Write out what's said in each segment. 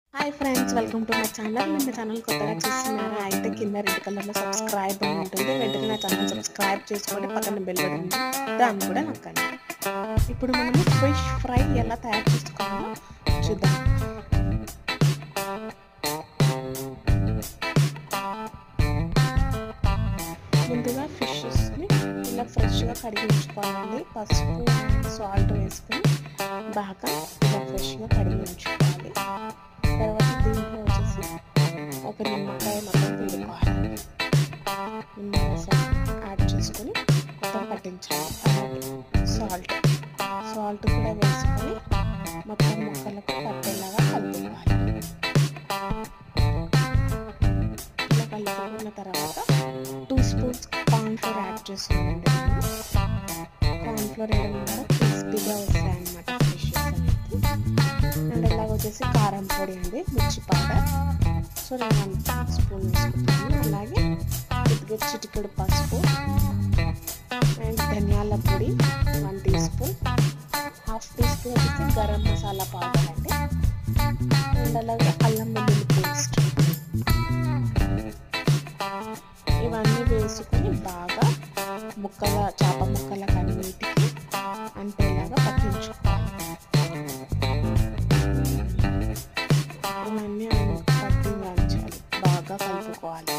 hi friends welcome to my channel మీరు నా channel కొత్తగా చూస్తున్నారా అయితే కింద రెడ్ కలర్లో సబ్స్క్రైబ్ అని ఉంటుంది వెంటనే నా ఛానల్ సబ్స్క్రైబ్ చేసుకోండి పక్కన బెల్ బటన్ ఉంది దాన్ని కూడా నొక్కండి ఇప్పుడు మనము ఫిష్ ఫ్రై ఎలా తయారు చేసుకోవాలో చూద్దాం ముందుగా ఫిషెస్ని ఇలా ఫ్రెష్గా కడిగించుకోవాలండి పసుపు సాల్ట్ వేసుకొని బాగా ఇలా ఫ్రెష్గా కడిగించుకోవాలి తర్వాత దీంట్లో వచ్చేసి ఒక నిమ్మకాయ మొత్తం పిండుకోవాలి నిమ్మరసం యాడ్ చేసుకొని మొత్తం పట్టించాలి అలాగే సాల్ట్ సాల్ట్ కూడా వేసుకొని మొత్తం ముక్కలకు పట్టేలాగా కలుపుకోవాలి ఇలా కలుపుకున్న తర్వాత two spoons corn flour add చేసుకోండి కార్న్ ఫ్లోర్ వేయడం వల్ల క్రిస్పీగా వస్తాయి అన్నమాట ఫిషెస్ అనేది అండ్ ఇలాగ వచ్చేసి కారం పొడి అండి మిర్చి పౌడర్ సో నేను వన్ స్పూన్ వేసుకుంటాను అలాగే కొద్దిగా చిటికెడు పసుపు అండ్ ధనియాల పొడి one teaspoon half teaspoon వచ్చేసి గరం మసాలా పౌడర్ అండి అండ్ అలాగే అల్లం వెల్లుల్లి పేస్ట్ ఇవన్నీ వేసుకొని బాగా ముక్కల చేప ముక్కల కన్నిటికి అంటేలాగా పట్టించుకోవాలి ఇవన్నీ పట్టి ఉంచాలి బాగా కలుపుకోవాలి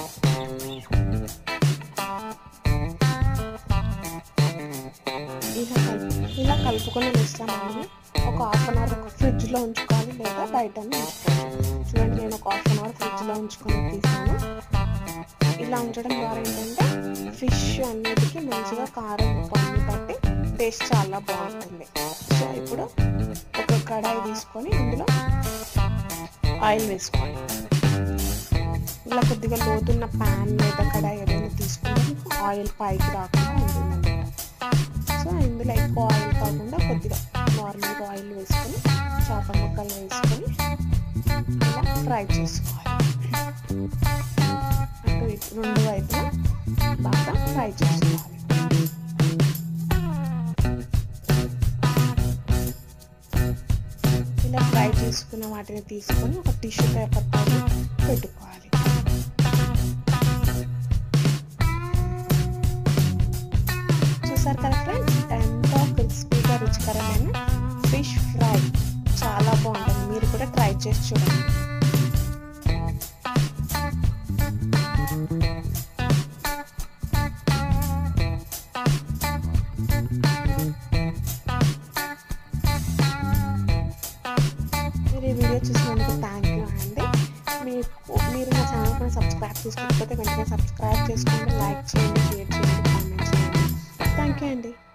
ఇలా కలుపు ఇలా కలుపుకొని వేస్తామని ఒక హాఫ్ అన్ అవర్ ఫ్రిడ్జ్లో ఉంచుకోవాలి లేదా బయట ఉంచుకోవాలి చూడండి నేను ఒక హాఫ్ అన్ అవర్ ఫ్రిడ్జ్లో ఉంచుకొని తీసాను ఇలా ఉంచడం ద్వారా ఏంటంటే ఫిష్ అన్నిటికీ మంచిగా కారం ఉప్పు అన్ని పట్టి టేస్ట్ చాలా బాగుంటుంది సో ఇప్పుడు ఒక కడాయి తీసుకొని ఇందులో ఆయిల్ వేసుకోవాలి ఇలా కొద్దిగా లోతున్న ప్యాన్ లేదా కడాయి ఏదైనా తీసుకుంటే మీకు ఆయిల్ పైకి రాకుండా ఉంటుందన్నమాట సో ఇందులో ఎక్కువ ఆయిల్ కాకుండా కొద్దిగా నార్మల్గా ఆయిల్ వేసుకొని చేప ముక్కలు వేసుకొని ఇలా ఫ్రై చేసుకోవాలి అటు ఇటు రెండు వైపులా బాగా ఫ్రై చేసుకోవాలి ఇలా ఫ్రై చేసుకున్న వాటిని తీసుకొని ఒక టిష్యూ పేపర్ పైన పెట్టుకోవాలి చూసారు కదా ఫ్రెండ్స్ ఎంతో క్రిస్పీగా రుచికరమైన ఫిష్ ఫ్రై చాలా బాగుంటుంది మీరు కూడా ట్రై చేసి చూడండి మీరు ఈ వీడియో చూసినందుకు థ్యాంక్ యూ అండి మీకు మీరు నా ఛానల్ కూడా సబ్స్క్రైబ్ చేసుకోకపోతే వెంటనే సబ్స్క్రైబ్ చేసుకోండి లైక్ చేయండి షేర్ చేయండి కామెంట్ చేయండి థ్యాంక్ యూ అండి